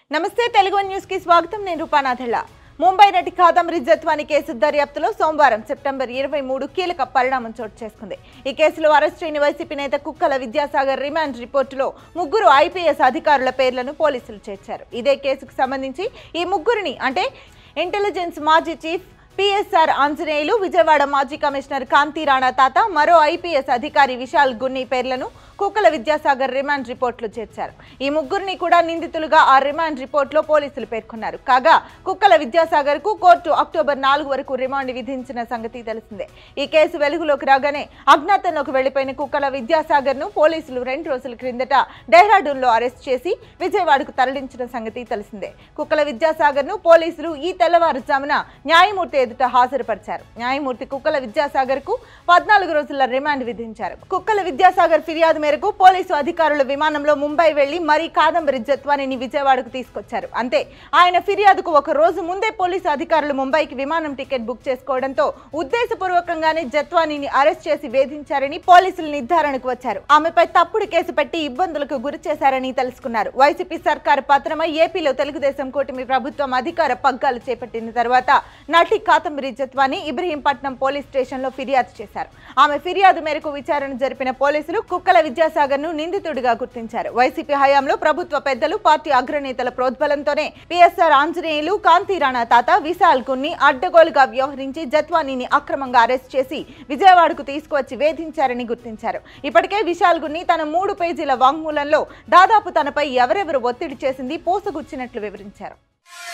నమస్తే Telugu one news కి స్వాగతం నేను రూపానాథెళ్ళ ముంబై నటి కాదంబరి జత్వాని కేసు దర్యాప్తులో సోమవారం సెప్టెంబర్ ఇరవై మూడు కీలక పరిణామం చోటు చేసుకుంది ఈ కేసులో అరెస్ట్ అయిన వైసీపీ నేత కుక్కల విద్యాసాగర్ రిమాండ్ రిపోర్టులో ముగ్గురు ఐపీఎస్ అధికారుల పేర్లను పోలీసులు చేర్చారు ఇదే కేసుకు సంబంధించి ఈ ముగ్గురిని అంటే ఇంటెలిజెన్స్ మాజీ చీఫ్ పిఎస్ఆర్ ఆంజనేయులు విజయవాడ మాజీ కమిషనర్ కాంతి రాణా తాత మరో ఐపీఎస్ అధికారి విశాల్ గున్ని పేర్లను కుక్కల విద్యాసాగర్ రిమాండ్ రిపోర్టులో చేర్చారు ఈ ముగ్గురిని కూడా నిందితులుగా ఆ రిమాండ్ రిపోర్టులో పోలీసులు పేర్కొన్నారు కాగా కుక్కల విద్యాసాగర్ కు కోర్టు అక్టోబర్ నాలుగు వరకు రిమాండ్ విధించిన సంగతి తెలిసిందే ఈ కేసు వెలుగులోకి రాగానే అజ్ఞాతంలోకి వెళ్లిపోయిన కుక్కల విద్యాసాగర్ ను పోలీసులు రెండు రోజుల క్రిందట డెహ్రాడూన్ లో అరెస్ట్ చేసి విజయవాడకు తరలించిన సంగతి తెలిసిందే కుక్కల విద్యాసాగర్ ను పోలీసులు ఈ తెల్లవారుజామున న్యాయమూర్తి ఎదుట హాజరుపరిచారు న్యాయమూర్తి కుక్కల విద్యాసాగర్ కు పద్నాలుగు రోజుల రిమాండ్ విధించారు కుక్కల విద్యాసాగర్ ఫిర్యాదు మేరకు పోలీసు అధికారుల విమానంలో ముంబై వెళ్లి మరీ కాదంబరి జత్వానిని విజయవాడకు తీసుకొచ్చారు అంతే ఆయన ఫిర్యాదుకు ఒక రోజు ముందే పోలీసు అధికారులు ముంబైకి విమానం టికెట్ బుక్ చేసుకోవడంతో ఉద్దేశపూర్వకంగానే జత్వానిని అరెస్ట్ చేసి వేధించారని పోలీసులు నిర్ధారణకు వచ్చారు ఆమెపై తప్పుడు కేసు పెట్టి ఇబ్బందులకు గురి చేశారని తెలుసుకున్నారు వైసీపీ సర్కారు పత్రమై ఏపీలో తెలుగుదేశం కూటమి ప్రభుత్వం అధికార పగ్గాలు చేపట్టిన తర్వాత నటి కాతంబరి జత్వాని ఇబ్రహీంపట్నం పోలీస్ స్టేషన్ లో ఫిర్యాదు చేశారు ఆమె ఫిర్యాదు మేరకు విచారణ జరిపిన పోలీసులు కుక్కల విద్యాసాగర్ ను నిందితుడిగా గుర్తించారు వైసీపీ హయాంలో ప్రభుత్వ పెద్దలు పార్టీ అగ్రనేతల ప్రోద్బలంతోనే పిఎస్ఆర్ ఆంజనేయులు కాంతి రాణా తాత విశాల్ కున్ని అడ్డగోలుగా వ్యవహరించి జత్వానీని అక్రమంగా అరెస్ట్ చేసి విజయవాడకు తీసుకువచ్చి వేధించారని గుర్తించారు ఇప్పటికే విశాల్ గున్ని తన మూడు పేజీల వాంగ్మూలంలో దాదాపు తనపై ఎవరెవరు ఒత్తిడి చేసింది పోసగుచ్చినట్లు వివరించారు